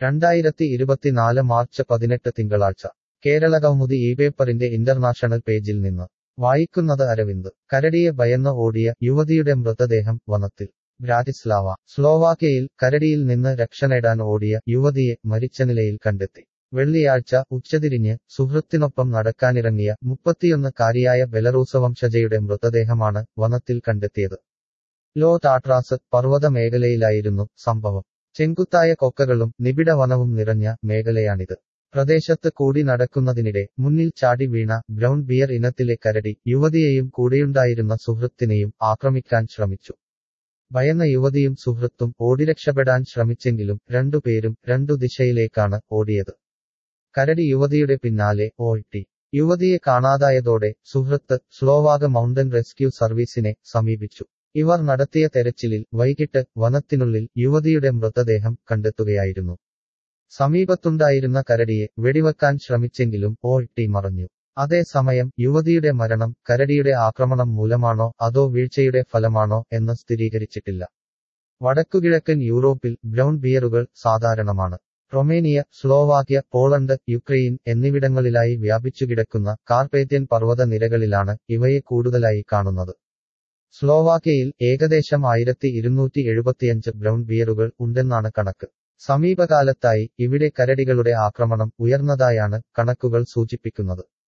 രണ്ടായിരത്തി ഇരുപത്തിനാല് മാർച്ച് പതിനെട്ട് തിങ്കളാഴ്ച കേരള കൗമുദി ഈ പേപ്പറിന്റെ ഇന്റർനാഷണൽ പേജിൽ നിന്ന് വായിക്കുന്നത് അരവിന്ദ് കരടിയെ ഭയന്ന് ഓടിയ യുവതിയുടെ മൃതദേഹം വനത്തിൽ ബ്രാറ്റിസ്ലാവ സ്ലോവാക്യയിൽ കരടിയിൽ നിന്ന് രക്ഷ നേടാൻ ഓടിയ യുവതിയെ മരിച്ച നിലയിൽ കണ്ടെത്തി വെള്ളിയാഴ്ച ഉച്ചതിരിഞ്ഞ് സുഹൃത്തിനൊപ്പം നടക്കാനിറങ്ങിയ മുപ്പത്തിയൊന്നുകാരിയായ ബെലറൂസ വംശജയുടെ മൃതദേഹമാണ് വനത്തിൽ കണ്ടെത്തിയത് ലോ ടാട്രാസ് പർവ്വത മേഖലയിലായിരുന്നു സംഭവം ചെങ്കുത്തായ കൊക്കകളും നിബിഡ വനവും നിറഞ്ഞ മേഖലയാണിത് പ്രദേശത്ത് കൂടി നടക്കുന്നതിനിടെ മുന്നിൽ ചാടി വീണ ബ്രൗൺ ബിയർ ഇനത്തിലെ കരടി യുവതിയെയും കൂടെയുണ്ടായിരുന്ന സുഹൃത്തിനെയും ആക്രമിക്കാൻ ശ്രമിച്ചു ഭയന്ന യുവതിയും സുഹൃത്തും ഓടിരക്ഷപ്പെടാൻ ശ്രമിച്ചെങ്കിലും രണ്ടുപേരും രണ്ടു ദിശയിലേക്കാണ് ഓടിയത് കരടി യുവതിയുടെ പിന്നാലെ ഓട്ടി യുവതിയെ കാണാതായതോടെ സുഹൃത്ത് സ്ലോവാക മൗണ്ടൻ റെസ്ക്യൂ സർവീസിനെ സമീപിച്ചു ഇവർ നടത്തിയ തെരച്ചിലിൽ വൈകിട്ട് വനത്തിനുള്ളിൽ യുവതിയുടെ മൃതദേഹം കണ്ടെത്തുകയായിരുന്നു സമീപത്തുണ്ടായിരുന്ന കരടിയെ വെടിവെക്കാൻ ശ്രമിച്ചെങ്കിലും ഓട്ടി മറഞ്ഞു അതേസമയം യുവതിയുടെ മരണം കരടിയുടെ ആക്രമണം മൂലമാണോ അതോ വീഴ്ചയുടെ ഫലമാണോ എന്ന് സ്ഥിരീകരിച്ചിട്ടില്ല വടക്കുകിഴക്കൻ യൂറോപ്പിൽ ബ്രൗൺ ബിയറുകൾ സാധാരണമാണ് റൊമേനിയ സ്ലോവാക്യ പോളണ്ട് യുക്രൈൻ എന്നിവിടങ്ങളിലായി വ്യാപിച്ചുകിടക്കുന്ന കാർപേത്യൻ പർവ്വത നിരകളിലാണ് ഇവയെ കൂടുതലായി കാണുന്നത് സ്ലോവാക്യയിൽ ഏകദേശം ആയിരത്തി ഇരുന്നൂറ്റി എഴുപത്തിയഞ്ച് ബ്രൗൺ ബിയറുകൾ ഉണ്ടെന്നാണ് കണക്ക് സമീപകാലത്തായി ഇവിടെ കരടികളുടെ ആക്രമണം ഉയർന്നതായാണ് കണക്കുകൾ സൂചിപ്പിക്കുന്നത്